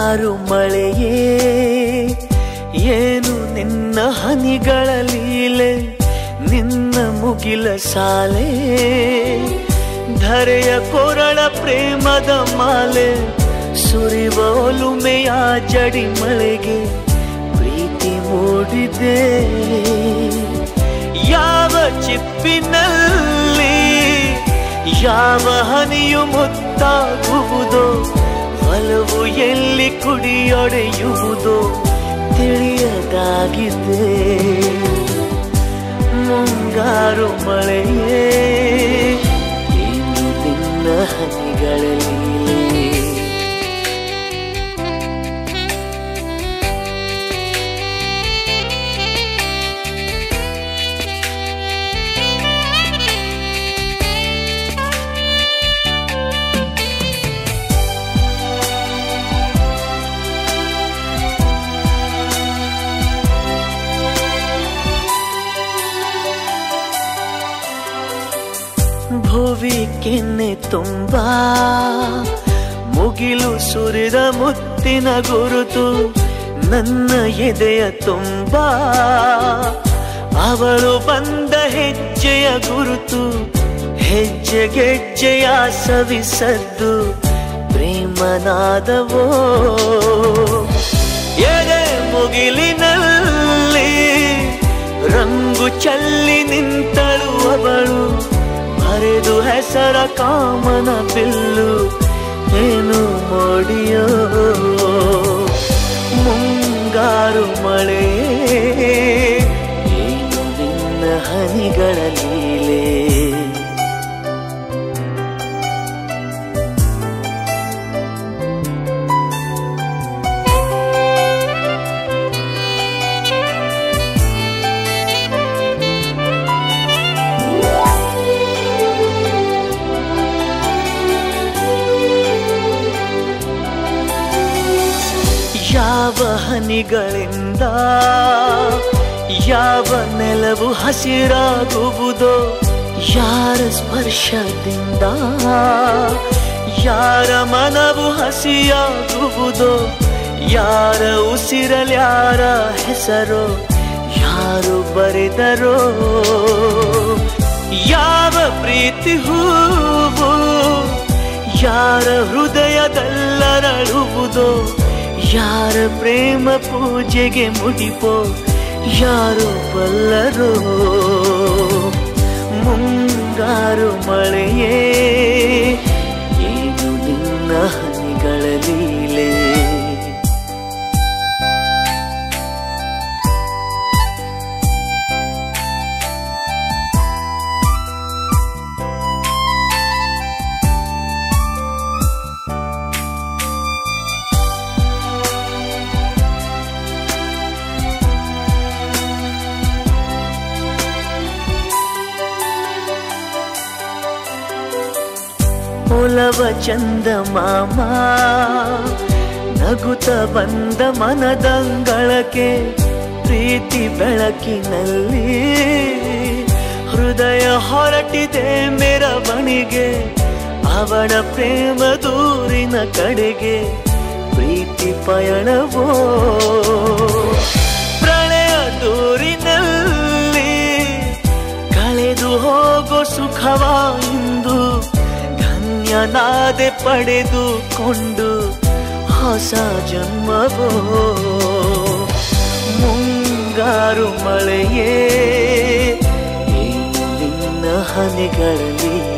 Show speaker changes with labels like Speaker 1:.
Speaker 1: ಮುಂಗಾರು ಮಳೆಯೇ ಏನು ನಿನ್ನ ಹನಿಗಳ ಲೀಲೆ ನಿನ್ನ ಮುಗಿಲ ಸಾಲೆ ಧರೆಯ ಕೊರಳ ಪ್ರೇಮದ ಮಾಲೆ ಸುರಿವ ಒಲುಮೆಯ ಜಡಿ ಮಳೆಗೆ ಪ್ರೀತಿ ಮೂಡಿದೆ ಯಾವ ಚಿಪ್ಪಿನಲ್ಲಿ ಯಾವ ಹನಿಯು ಮುತ್ತಾಗುವುದೋ ಒಲವು ಎಲ್ಲಿ ಕುಡಿಯೊಡೆಯುವುದೋ ತಿಳಿಯದಾಗಿದೆ ಮುಂಗಾರು ಮಳೆಯೇ ಏನು ನಿನ್ನ ಹನಿಗಳಲ್ಲಿ ಭುವಿ ಕೆನ್ನೆ ತುಂಬಾ ಮುಗಿಲು ಸುರಿದ ಮುತ್ತಿನ ಗುರುತು ನನ್ನ ಎದೆಯ ತುಂಬಾ ಅವಳು ಬಂದ ಹೆಜ್ಜೆಯ ಗುರುತು ಹೆಜ್ಜೆಗೆಜ್ಜೆಯ ಸವಿಸದ್ದು ಪ್ರೇಮನಾದವೋ ಎದೆ ಮುಗಿಲಿನಲ್ಲಿ ರಂಗು ಚಲ್ಲಿ ನಿಂತಳು ಅವಳು ಹರಿದು ಹೆಸರ ಕಾಮನ ಬಿಲ್ಲು ಏನು ಮೋಡಿಯೋ ಮುಂಗಾರು ಮಳೆ ಏನು ನಿನ್ನ ಹನಿಗಳ ಲೀಲೆ ಯಾವ ಹನಿಗಳಿಂದ ಯಾವ ನೆಲವು ಹಸಿರಾಗುವುದೋ ಯಾರ ಸ್ಪರ್ಶದಿಂದ ಯಾರ ಮನವು ಹಸಿಯಾಗುವುದೋ ಯಾರ ಉಸಿರಲ್ಯಾರ ಹೆಸರು ಯಾರು ಬರೆದರೋ ಯಾವ ಪ್ರೀತಿ ಹೂವು ಯಾರ ಹೃದಯದಲ್ಲರಳುವುದೋ ಯಾರ ಪ್ರೇಮ ಪೂಜೆಗೆ ಮುಡಿಪೋ ಯಾರು ಬಲ್ಲರೋ ಮುಂಗಾರು ಮಳೆಯೇ ಏನು ನಿನ್ನ ಹನಿಗಳ ಲೀಲೆ ಒಲವ ಚಂದ ಮಾಮ ನಗುತ್ತ ಬಂದ ಮನದಂಗಳಕ್ಕೆ ಪ್ರೀತಿ ಬೆಳಕಿನಲ್ಲಿ ಹೃದಯ ಹೊರಟಿದೆ ಮೆರವಣಿಗೆ ಅವಳ ಪ್ರೇಮ ದೂರಿನ ಕಡೆಗೆ ಪ್ರೀತಿ ಪಯಣವೋ ಪ್ರಣಯ ದೂರಿನಲ್ಲಿ ಕಳೆದು ಹೋಗೋ ಸುಖವ ಇಂದು ಧನ್ಯನಾದೆ ಪಡೆದುಕೊಂಡು ಹೊಸ ಜನ್ಮವೋ ಮುಂಗಾರು ಮಳೆಯೇ ಏನು ನಿನ್ನ ಹನಿಗಳಲ್ಲಿ